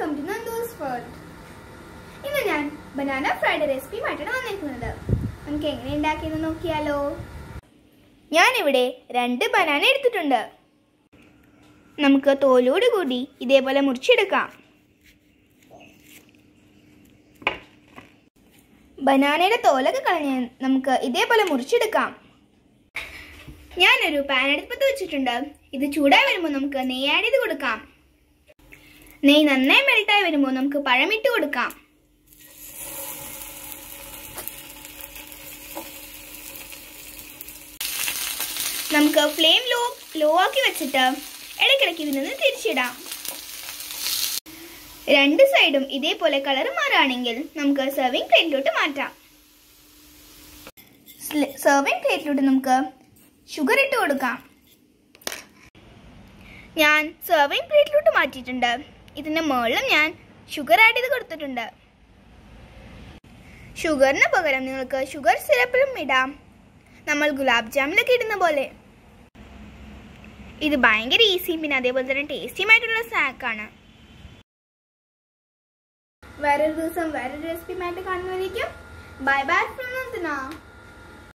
welcome to Nandu's world ഇന്ന് ഞാൻ banana fried റെസിപ്പിയുമായിട്ടാണ് വന്നിരിക്കുന്നത് നമുക്ക് എങ്ങനെ ഉണ്ടാക്കിയെന്ന് നോക്കിയാലോ ഞാനിവിടെ രണ്ട് ബനാന എടുത്തിട്ടുണ്ട് നമുക്ക് തോലോട് കൂടി ഇതേപോലെ മുറിച്ചെടുക്കാം ബനാനയുടെ തോലൊക്കെ കളഞ്ഞ് നമുക്ക് ഇതേപോലെ മുറിച്ചെടുക്കാം ഞാനൊരു പാൻ അടുപ്പത്ത് വെച്ചിട്ടുണ്ട് ഇത് ചൂടായി വരുമ്പോൾ നമുക്ക് നെയ്യ് ആഡ് ചെയ്ത് കൊടുക്കാം നെയ്യ് നന്നായി മെൽട്ടായി വരുമ്പോൾ നമുക്ക് പഴമിട്ട് കൊടുക്കാം നമുക്ക് ഫ്ലെയിം ലോ ലോ ആക്കി വെച്ചിട്ട് ഇടയ്ക്കിടയ്ക്ക് ഇതിൽ നിന്ന് തിരിച്ചിടാം രണ്ട് സൈഡും ഇതേപോലെ കളർ മാറുകയാണെങ്കിൽ നമുക്ക് സെർവിങ് പ്ലേറ്റിലോട്ട് മാറ്റാം സെർവിങ് പ്ലേറ്റിലോട്ട് നമുക്ക് ഷുഗർ ഇട്ട് കൊടുക്കാം ഞാൻ സെർവിങ് പ്ലേറ്റിലോട്ട് മാറ്റിയിട്ടുണ്ട് ഇതിൻ്റെ മുകളിലും ഞാൻ ഷുഗർ ആഡ് ചെയ്ത് കൊടുത്തിട്ടുണ്ട് ഷുഗറിന് പകരം നിങ്ങൾക്ക് ഷുഗർ സിറപ്പിലും ഇടാം നമ്മൾ ഗുലാബ് ജാമിലൊക്കെ ഇടുന്ന പോലെ ഇത് ഭയങ്കര ഈസിയും പിന്നെ അതേപോലെ തന്നെ ടേസ്റ്റിയുമായിട്ടുള്ള സ്നാക്കാണ് വേറൊരു ദിവസം വേറൊരു റെസിപ്പിയുമായിട്ട് കാണുന്നതായിരിക്കും ബൈ ബൈ ഫ്രം നന്ദന